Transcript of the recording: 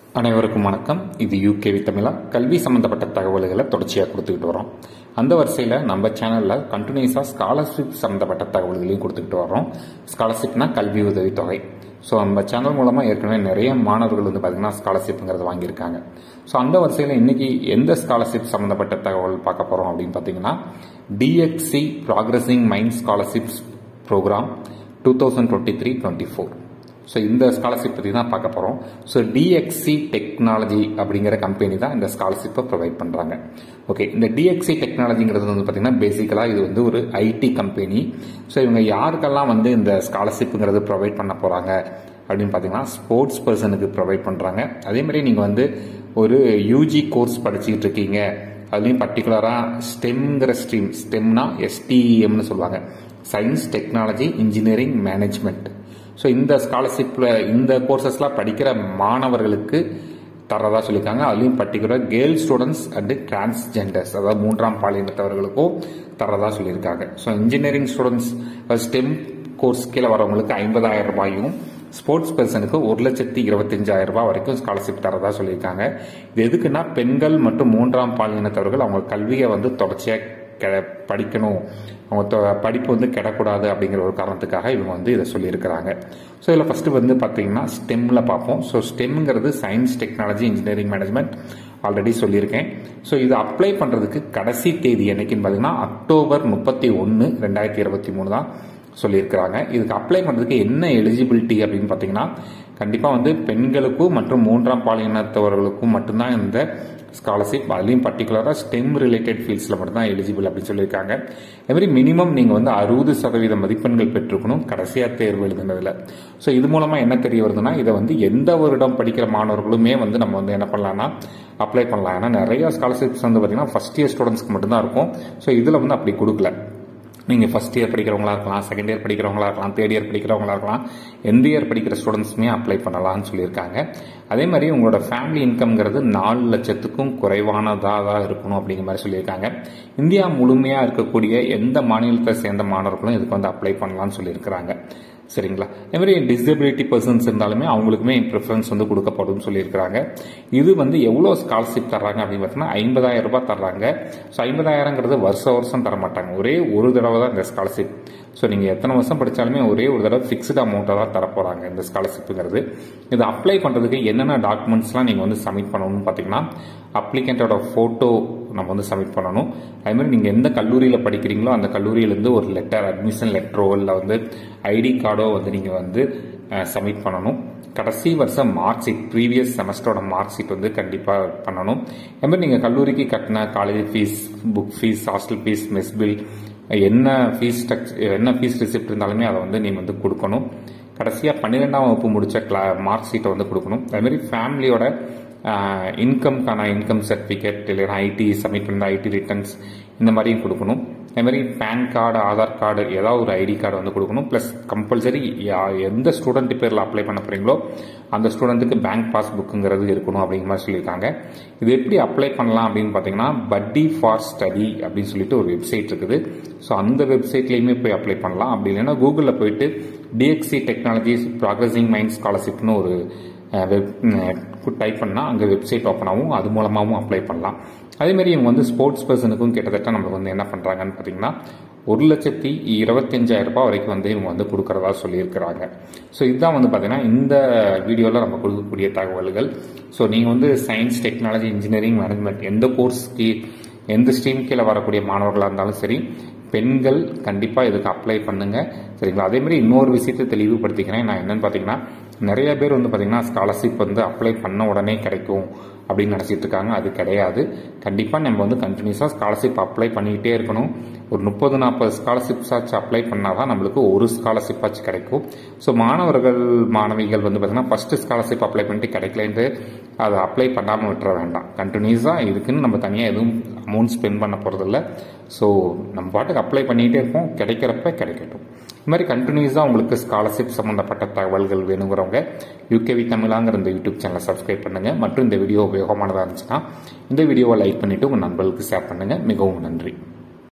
அனைவருக்கும் வணக்கம் இது யூகேவி தமிழா கல்வி சம்பந்தப்பட்ட தகவல்களை தொடர்ச்சியாக கொடுத்துக்கிட்டு வரோம் அந்த வரிசையில் நம்ம சேனலில் கண்டினியூஸாக ஸ்காலர்ஷிப் சம்மந்தப்பட்ட தகவல்களையும் கொடுத்துக்கிட்டு வரோம் ஸ்காலர்ஷிப்னா கல்வி உதவித்தொகை ஸோ நம்ம சேனல் மூலமாக ஏற்கனவே நிறைய மாணவர்கள் வந்து பார்த்தீங்கன்னா ஸ்காலர்ஷிப்புங்கிறது வாங்கியிருக்காங்க ஸோ அந்த வரிசையில் இன்னைக்கு எந்த ஸ்காலர்ஷிப் சம்மந்தப்பட்ட தகவல் பார்க்க போகிறோம் அப்படின்னு பார்த்தீங்கன்னா DXC progressing mind scholarships program two thousand twenty three twenty four so இந்த ஸ்காலர்ஷிப் பற்றி தான் பார்க்க போகிறோம் ஸோ டிஎக்சி டெக்னாலஜி அப்படிங்கிற கம்பெனி தான் இந்த ஸ்காலர்ஷிப்பை ப்ரொவைட் பண்ணுறாங்க ஓகே இந்த டிஎக்சி டெக்னாலஜிங்கிறது வந்து பார்த்தீங்கன்னா பேசிக்கலாக இது வந்து ஒரு ஐடி கம்பெனி ஸோ இவங்க யாருக்கெல்லாம் வந்து இந்த ஸ்காலர்ஷிப்புங்கிறது ப்ரொவைட் பண்ண போகிறாங்க அப்படின்னு பார்த்தீங்கன்னா ஸ்போர்ட்ஸ் பர்சனுக்கு ப்ரொவைட் பண்ணுறாங்க அதே மாதிரி நீங்கள் வந்து ஒரு யூஜி கோர்ஸ் படிச்சுக்கிட்டு இருக்கீங்க அதுலேயும் பர்டிகுலராக ஸ்டெம்ங்கிற ஸ்ட்ரீம் ஸ்டெம்னா எஸ்டிஎம்னு சொல்லுவாங்க science technology engineering management so இந்த ஸ்காலர்ஷிப்பில் இந்த கோர்சஸ்லாம் படிக்கிற மாணவர்களுக்கு தரதா சொல்லியிருக்காங்க அதுலேயும் particular girl students and transgenders அதாவது மூன்றாம் பாலினத்தவர்களுக்கும் தரதா சொல்லியிருக்காங்க so engineering students STEM course கீழே வரவங்களுக்கு ஐம்பதாயிரம் ரூபாயும் ஸ்போர்ட்ஸ் பர்சனுக்கு ஒரு லட்சத்தி இருபத்தஞ்சாயிரம் ரூபாய் வரைக்கும் ஸ்காலர்ஷிப் தரதா சொல்லியிருக்காங்க இது எதுக்குன்னா பெண்கள் மற்றும் மூன்றாம் பாலினத்தவர்கள் அவங்க கல்வியை வந்து தொடர்ச்சியாக கெ படிக்கணும் அவங்க தொ- படிப்பு வந்து கெடக்கூடாது அப்படிங்கிற ஒரு காரணத்துக்காக இவங்க வந்து இதை சொல்லியிருக்கிறாங்க ஸோ இதில் ஃபஸ்ட்டு வந்து பார்த்தீங்கன்னா ஸ்டெம்மில் பார்ப்போம் ஸோ ஸ்டெம்ங்கிறது science technology engineering management already சொல்லியிருக்கேன் ஸோ இது அப்ளை பண்ணுறதுக்கு கடைசி தேதி என்னைக்குன்னு பார்த்தீங்கன்னா அக்டோபர் முப்பத்தி ஒன்று ரெண்டாயிரத்தி இருபத்தி மூணு தான் சொல்லியிருக்கிறாங்க இதுக்கு அப்ளை பண்ணுறதுக்கு என்ன எலிஜிபிலிட்டி அப்படின்னு பார்த்தீங்கன்னா கண்டிப்பாக வந்து பெண்களுக்கும் மற்றும் மூன்றாம் பாலினத்தவர்களுக்கும் மட்டும்தான் இந்த ஸ்காலர்ஷிப் அதுலேயும் பர்டிகுலராக ஸ்டெம் ரிலேட்டட் ஃபீல்ட்ஸில் மட்டும்தான் எலிஜிபிள் அப்படின்னு சொல்லியிருக்காங்க அதுமாதிரி மினிமம் நீங்கள் வந்து அறுபது சதவீத மதிப்பெண்கள் பெற்றிருக்கணும் கடைசியாக தேர்வு எழுதுனதில் ஸோ இது மூலமாக என்ன தெரிய வருதுன்னா இதை வந்து எந்த வருடம் படிக்கிற மாணவர்களுமே வந்து நம்ம வந்து என்ன பண்ணலாம்னா அப்ளை பண்ணலாம் ஏன்னா நிறைய ஸ்காலர்ஷிப்ஸ் வந்து பார்த்தீங்கன்னா ஃபஸ்ட் இயர் ஸ்டூடெண்ட்ஸ்க்கு மட்டும்தான் இருக்கும் ஸோ இதில் வந்து அப்படி கொடுக்கல நீங்கள் ஃபஸ்ட் இயர் படிக்கிறவங்களா இருக்கலாம் செகண்ட் இயர் படிக்கிறவங்களா இருக்கலாம் தேர்ட் இயர் படிக்கிறவங்களா இருக்கலாம் எந்த இயர் படிக்கிற ஸ்டூடெண்ட்ஸுமே அப்ளை பண்ணலாம்னு சொல்லியிருக்காங்க அதே மாதிரி உங்களோட ஃபேமிலி இன்கம்ங்கிறது நாலு லட்சத்துக்கும் குறைவானதாக தான் இருக்கணும் அப்படிங்கிற மாதிரி சொல்லியிருக்காங்க இந்தியா முழுமையாக இருக்கக்கூடிய எந்த மாநிலத்தை சேர்ந்த மாணவர்களும் இதுக்கு வந்து அப்ளை பண்ணலாம்னு சொல்லியிருக்கிறாங்க சரிங்களா அதே மாதிரி டிசபிலிட்டி பர்சன்ஸ் இருந்தாலுமே அவங்களுக்குமே ப்ரிஃபரன்ஸ் வந்து கொடுக்கப்படும் சொல்லியிருக்கிறாங்க இது வந்து எவ்வளோ ஸ்காலர்ஷிப் தர்றாங்க அப்படின்னு பார்த்தீங்கன்னா ஐம்பதாயிரம் ரூபாய் தர்றாங்க ஸோ ஐம்பதாயிரங்கிறது வருஷ வருஷம் தர மாட்டாங்க ஒரே ஒரு தடவை தான் இந்த ஸ்காலர்ஷிப் ஸோ நீங்கள் எத்தனை வருஷம் படித்தாலுமே ஒரே ஒரு தடவை ஃபிக்ஸ்டு அமௌண்ட்டாக தான் தரப்போகிறாங்க இந்த ஸ்காலர்ஷிப்புங்கிறது இது அப்ளை பண்ணுறதுக்கு என்னென்ன டாக்குமெண்ட்ஸ்லாம் நீங்கள் வந்து சப்மிட் பண்ணணும்னு பார்த்தீங்கன்னா அப்ளிகண்ட்டோட ஃபோட்டோ நம்ம வந்து சப்மிட் பண்ணணும் அதே மாதிரி நீங்கள் எந்த கல்லூரியில் படிக்கிறீங்களோ அந்த கல்லூரியிலேருந்து ஒரு லெட்டர் அட்மிஷன் லெட்டரோ இல்லை வந்து ஐடி கார்டோ வந்து நீங்கள் வந்து சப்மிட் பண்ணணும் கடைசி வருஷம் மார்க் ஷீட் ப்ரீவியஸ் செமஸ்டரோட மார்க் ஷீட் வந்து கண்டிப்பாக பண்ணணும் அதே மாதிரி நீங்கள் கல்லூரிக்கு கட்டின college fees book fees hostel fees mess bill என்ன ஃபீஸ் ஸ்ட்ரக்சர் என்ன ஃபீஸ் ரிசிப்ட் இருந்தாலுமே அதை வந்து நீங்கள் வந்து கொடுக்கணும் கடைசியாக பன்னிரெண்டாம் வகுப்பு முடிச்ச கிளா மார்க் ஷீட்டை வந்து கொடுக்கணும் அதுமாரி ஃபேமிலியோட இன்கம்க்கான இன்கம் சர்டிஃபிகேட் இல்லைன்னா ஐடி சப்மிட் பண்ண ஐடி ரிட்டர்ன்ஸ் இந்த மாதிரியும் கொடுக்கணும் அதுமாதிரி பேன் கார்டு ஆதார் கார்டு ஏதாவது ஒரு ஐடி கார்டு வந்து கொடுக்கணும் ப்ளஸ் கம்பல்சரி எந்த ஸ்டூடெண்ட் பேரில் அப்ளை பண்ண போகிறீங்களோ அந்த ஸ்டூடெண்ட்டுக்கு பேங்க் பாஸ்புக்குங்கிறது இருக்கணும் அப்படிங்கிற மாதிரி சொல்லியிருக்காங்க இது எப்படி அப்ளை பண்ணலாம் அப்படின்னு பார்த்தீங்கன்னா பட்டி ஃபார் ஸ்டடி அப்படின்னு சொல்லிட்டு ஒரு வெப்சைட் இருக்குது ஸோ அந்த வெப்சைட்லேயுமே போய் அப்ளை பண்ணலாம் அப்படி இல்லைன்னா கூகுளில் போயிட்டு டிஎக்சி டெக்னாலஜிஸ் ப்ராக்ரஸிங் மைண்ட் ஸ்காலர்ஷிப்னு ஒரு வெப் டைப் பண்ணால் அங்கே வெப்சைட் ஓப்பன் ஆகும் அது மூலமாகவும் அப்ளை பண்ணலாம் அதேமாரி இவங்க வந்து ஸ்போர்ட்ஸ் பர்சனுக்கும் கிட்டத்தட்ட நம்ம வந்து என்ன பண்ணுறாங்கன்னு பார்த்தீங்கன்னா ஒரு லட்சத்தி இருபத்தஞ்சாயிரம் ரூபாய் வரைக்கும் வந்து இவங்க வந்து கொடுக்கறதா சொல்லியிருக்கிறாங்க ஸோ இதுதான் வந்து பார்த்தீங்கன்னா இந்த வீடியோவில் நம்ம கொடுக்கக்கூடிய தகவல்கள் ஸோ நீங்கள் வந்து சயின்ஸ் டெக்னாலஜி இன்ஜினியரிங் மேனேஜ்மெண்ட் எந்த கோர்ஸ்க்கு எந்த ஸ்ட்ரீம் கீழே வரக்கூடிய மாணவர்களாக இருந்தாலும் சரி பெண்கள் கண்டிப்பாக இதுக்கு அப்ளை பண்ணுங்க சரிங்களா அதே மாதிரி இன்னொரு விஷயத்தை தெளிவுபடுத்திக்கிறேன் நான் என்னன்னு பார்த்தீங்கன்னா நிறைய பேர் வந்து பார்த்தீங்கன்னா ஸ்காலர்ஷிப் வந்து அப்ளை பண்ண உடனே கிடைக்கும் அப்படின்னு நினச்சிட்டு இருக்காங்க அது கிடையாது கண்டிப்பாக நம்ம வந்து கண்டினியூஸாக ஸ்காலர்ஷிப் அப்ளை பண்ணிக்கிட்டே இருக்கணும் ஒரு முப்பது நாற்பது ஸ்காலர்ஷிப்ஸ் ஆச்சு அப்ளை பண்ணால் தான் நம்மளுக்கு ஒரு ஸ்காலர்ஷிப் ஆச்சு கிடைக்கும் ஸோ மாணவர்கள் மாணவிகள் வந்து பார்த்தீங்கன்னா ஃபஸ்ட்டு ஸ்காலர்ஷிப் அப்ளை பண்ணிட்டு கிடைக்கலன்ட்டு அதை அப்ளை பண்ணாமல் விட்டுற வேண்டாம் கண்டினியூஸாக இதுக்குன்னு நம்ம தனியாக எதுவும் அமௌண்ட் ஸ்பெண்ட் பண்ண போகிறதில்ல ஸோ நம்ம பாட்டுக்கு அப்ளை பண்ணிகிட்டே இருப்போம் கிடைக்கிறப்ப கிடைக்கட்டும் இது மாதிரி கண்டினியூஸாக உங்களுக்கு ஸ்காலர்ஷிப் சம்மந்தப்பட்ட தகவல்கள் வேணுங்கிறவங்க யூகேவி தமிழாங்கிற இந்த யூடியூப் சேனலை சப்ஸ்கிரைப் பண்ணுங்கள் மற்றும் இந்த வீடியோ உபயோகமானதாக இருந்துச்சுன்னா இந்த வீடியோவை லைக் பண்ணிவிட்டு உங்கள் நண்பர்களுக்கு ஷேர் பண்ணுங்கள் மிகவும் நன்றி